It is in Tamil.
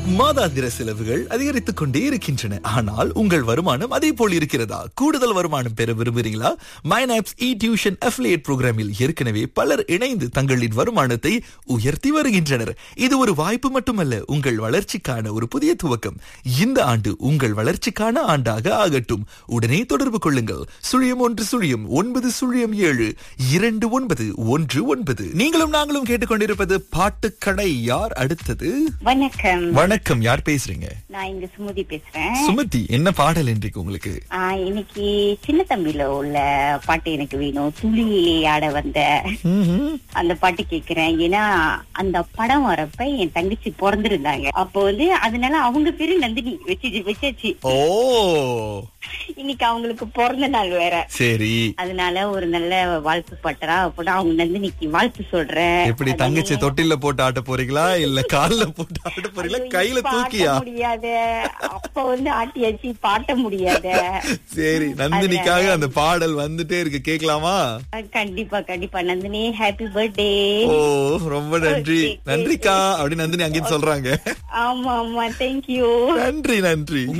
மாதாந்திர செலவுகள் அதிகரித்துக் கொண்டே இருக்கின்றன ஆனால் உங்கள் வருமானம் அதே போல் இருக்கிறதா கூடுதல் வருமானம் பெற விரும்புகிறீங்களா மைனாப்ஸ் இ டியூஷன் அஃபிலியேட் புரோகிராமில் ஏற்கனவே பலர் இணைந்து தங்களின் வருமானத்தை உயர்த்தி வருகின்றனர் இது ஒரு வாய்ப்பு மட்டுமல்ல உங்கள் வளர்ச்சிக்கான ஒரு புதிய துவக்கம் இந்த ஆண்டு உங்கள் வளர்ச்சிக்கான ஆண்டாக ஆகட்டும் உடனே தொடர்பு கொள்ளுங்கள் சுழியம் ஒன்று சுழியம் ஒன்பது சுழியம் ஏழு இரண்டு ஒன்பது ஒன்று ஒன்பது நீங்களும் நாங்களும் கேட்டுக்கொண்டிருப்பது பாட்டுக்கடை யார் அடுத்தது வணக்கம் வணக்கம் யார் பேசுறீங்க நான் இங்க சுமதி பேசுறேன் சுமதி என்ன பாடல் இன்றைக்கு உங்களுக்கு ஆ, இன்னைக்கு சின்ன தம்பில உள்ள பாட்டு எனக்கு வேணும் துளி ஆட வந்த ம்ஹும். அந்த பாட்டு கேக்குறேன் ஏன்னா அந்த படம் வரப்ப என் தங்கச்சி பிறந்திருந்தாங்க அப்போ வந்து அதனால அவங்க பேரு நந்தினி வச்சு வச்சாச்சு ஓ இன்னைக்கு அவங்களுக்கு பிறந்த நாள் வேற சரி அதனால ஒரு நல்ல வாழ்த்து பாட்டரா அப்போ அவங்க நந்தினிக்கு வாழ்த்து சொல்றேன் எப்படி அதான் தங்கச்சி ஏன் தொட்டில போட்டு ஆட்ட போறீங்களா இல்ல கால்ல போட்டு ஆட்ட போறீங்களா ஐயோ, கையில இப்ப ஆட்ட தூக்கியா முடியாத அப்ப வந்து ஆட்டியாச்சு பாட்ட முடியாத சரி நந்தினிக்காக அந்த பாடல் வந்துட்டே இருக்கு கேக்கலாமா கண்டிப்பா கண்டிப்பா நந்தினி ஹாப்பி பர்த்டே ஓ ரொம்ப நன்றி நன்றிக்கா அப்படி நந்தினி அங்கேயும் சொல்றாங்க ஆமா ஆமா தேங்க்யூ நன்றி நன்றி